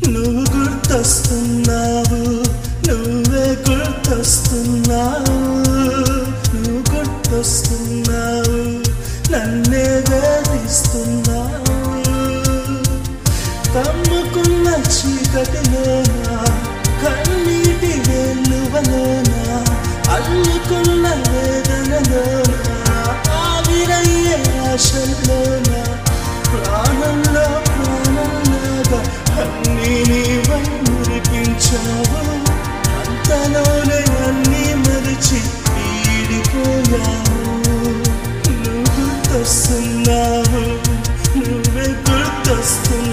నువ్వు గుర్తొస్తున్నావు నువ్వే గుర్తొస్తున్నావు నువ్వు గుర్తొస్తున్నావు నన్నే వేధిస్తున్నావు కమ్ముకున్న చీకటిలోన కన్నీటి వెల్లువలోన అల్లుకున్న వేదనలోన ఆవిరయ్యే ఆశల్లోన ప్రాణంలో ప్రాణంలాగా అన్నీ నీవై మురిపించావు అంతలోనే అన్నీ మరిచి ఈడిపోయావు నువ్వు గుర్తొస్తున్నావు నువ్వే గుర్తొస్తున్నావు